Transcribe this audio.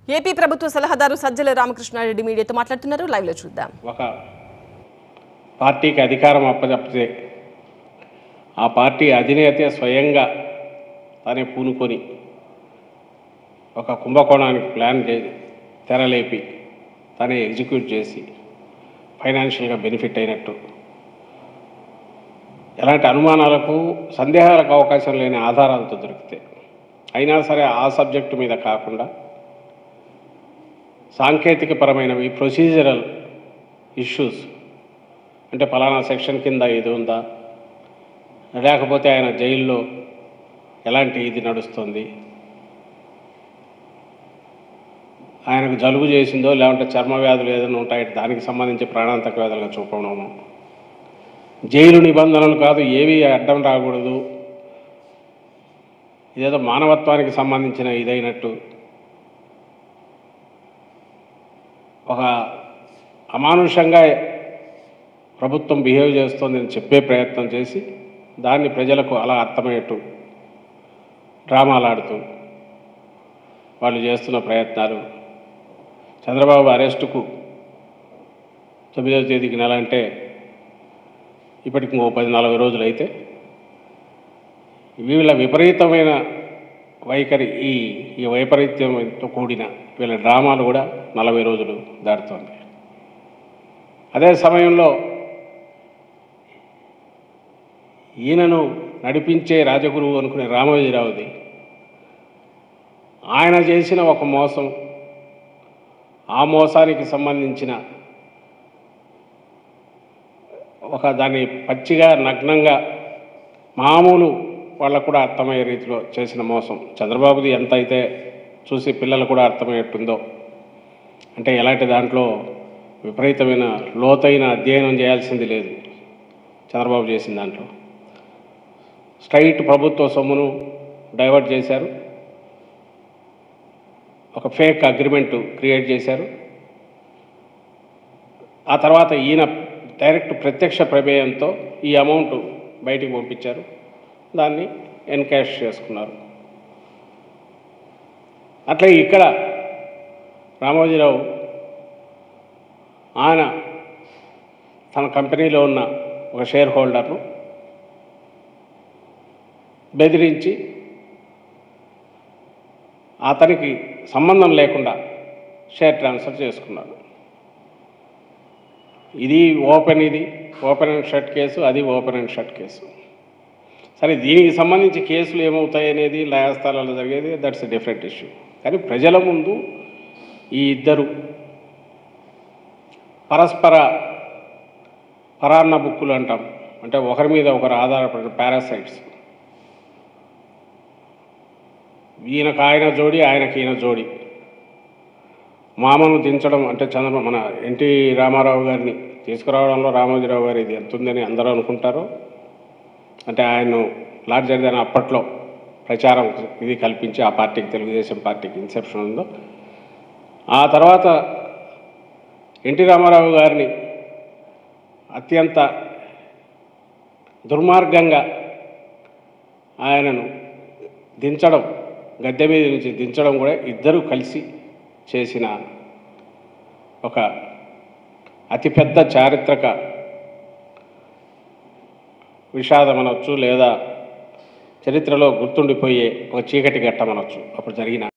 AP ప్రభుత్వ సలహాదారు సజ్జల రామకృష్ణారెడ్డి మీడియాతో మాట్లాడుతున్నారు లైవ్ లో చూద్దాం ఒక పార్టీకి అధికారం అప్పచెప్తే ఆ పార్టీ అధినేతే స్వయంగా తనే పూనుకొని ఒక కుంభకోణానికి ప్లాన్ చేసి తెరలేపి తనే ఎగ్జిక్యూట్ చేసి ఫైనాన్షియల్గా బెనిఫిట్ అయినట్టు ఎలాంటి అనుమానాలకు సందేహాలకు అవకాశం లేని ఆధారాలతో దొరికితే అయినా సరే ఆ సబ్జెక్టు మీద కాకుండా సాంకేతికపరమైనవి ప్రొసీజరల్ ఇష్యూస్ అంటే ఫలానా సెక్షన్ కింద ఇది ఉందా లేకపోతే ఆయన జైల్లో ఎలాంటి ఇది నడుస్తుంది ఆయనకు జలుబు చేసిందో లేకుంటే చర్మ వ్యాధులు ఏదైనా ఉంటాయి దానికి సంబంధించి ప్రాణాంతక వ్యాధులుగా చూపడము జైలు నిబంధనలు కాదు ఏవి అడ్డం రాకూడదు ఇదేదో మానవత్వానికి సంబంధించిన ఇదైనట్టు ఒక అమానుషంగా ప్రభుత్వం బిహేవ్ చేస్తోందని చెప్పే ప్రయత్నం చేసి దాన్ని ప్రజలకు అలా అర్థమయ్యేట్టు డ్రామాలు ఆడుతూ వాళ్ళు చేస్తున్న ప్రయత్నాలు చంద్రబాబు అరెస్టుకు తొమ్మిదవ తేదీకి నెల అంటే ఇప్పటికి ఇంకో పది నలభై రోజులు అయితే వీళ్ళ విపరీతమైన వైఖరి ఈ ఈ వైపరీత్యంతో కూడిన వీళ్ళ డ్రామాలు కూడా నలభై రోజులు దాటుతోంది అదే సమయంలో ఈయనను నడిపించే రాజగురువు అనుకునే రామోజీరావుది ఆయన చేసిన ఒక మోసం ఆ మోసానికి సంబంధించిన ఒక దాన్ని పచ్చిగా నగ్నంగా మామూలు వాళ్ళకు కూడా అర్థమయ్యే రీతిలో చేసిన మోసం చంద్రబాబుది ఎంత అయితే చూసి పిల్లలు కూడా అర్థమయ్యేట్టుందో అంటే ఎలాంటి దాంట్లో విపరీతమైన లోతైన అధ్యయనం చేయాల్సింది లేదు చంద్రబాబు చేసిన దాంట్లో స్ట్రైట్ ప్రభుత్వ సొమ్మును డైవర్ట్ చేశారు ఒక ఫేక్ అగ్రిమెంట్ క్రియేట్ చేశారు ఆ తర్వాత ఈయన డైరెక్ట్ ప్రత్యక్ష ప్రమేయంతో ఈ అమౌంట్ బయటికి పంపించారు దాన్ని ఎన్కాష్ చేసుకున్నారు అట్లే ఇక్కడ రామోజీరావు ఆయన తన కంపెనీలో ఉన్న ఒక షేర్ హోల్డర్ను బెదిరించి అతనికి సంబంధం లేకుండా షేర్ ట్రాన్స్ఫర్ చేసుకున్నాడు ఇది ఓపెన్ ఇది ఓపెన్ అండ్ షట్ కేసు అది ఓపెన్ అండ్ షట్ కేసు సరే దీనికి సంబంధించి కేసులు ఏమవుతాయి అనేది న్యాయస్థానాల్లో జరిగేది దట్స్ ఎ డిఫరెంట్ ఇష్యూ కానీ ప్రజల ముందు ఈ ఇద్దరు పరస్పర పరాన్న బుక్కులు అంటాం అంటే ఒకరి మీద ఒకరు ఆధారపడిన పారాసైట్స్ ఈయనకు ఆయన జోడి ఆయనకి ఈయన జోడి మామను దించడం అంటే చంద్ర మన ఎన్టీ రామారావు గారిని తీసుకురావడంలో రామోజీరావు గారు ఇది ఎంత ఉందని అందరూ అనుకుంటారు అంటే ఆయన్ను లార్జర్ దాన్ అప్పట్లో ప్రచారం ఇది కల్పించి ఆ పార్టీకి తెలుగుదేశం పార్టీకి ఇన్సెప్షన్ ఉందో ఆ తర్వాత ఎన్టీ రామారావు గారిని అత్యంత దుర్మార్గంగా ఆయనను దించడం గద్దె మీద నుంచి దించడం కూడా ఇద్దరూ కలిసి చేసిన ఒక అతిపెద్ద చారిత్రక విషాదం అనొచ్చు లేదా చరిత్రలో గుర్తుండిపోయే ఒక చీకటి ఘట్టం అనొచ్చు అప్పుడు జరిగిన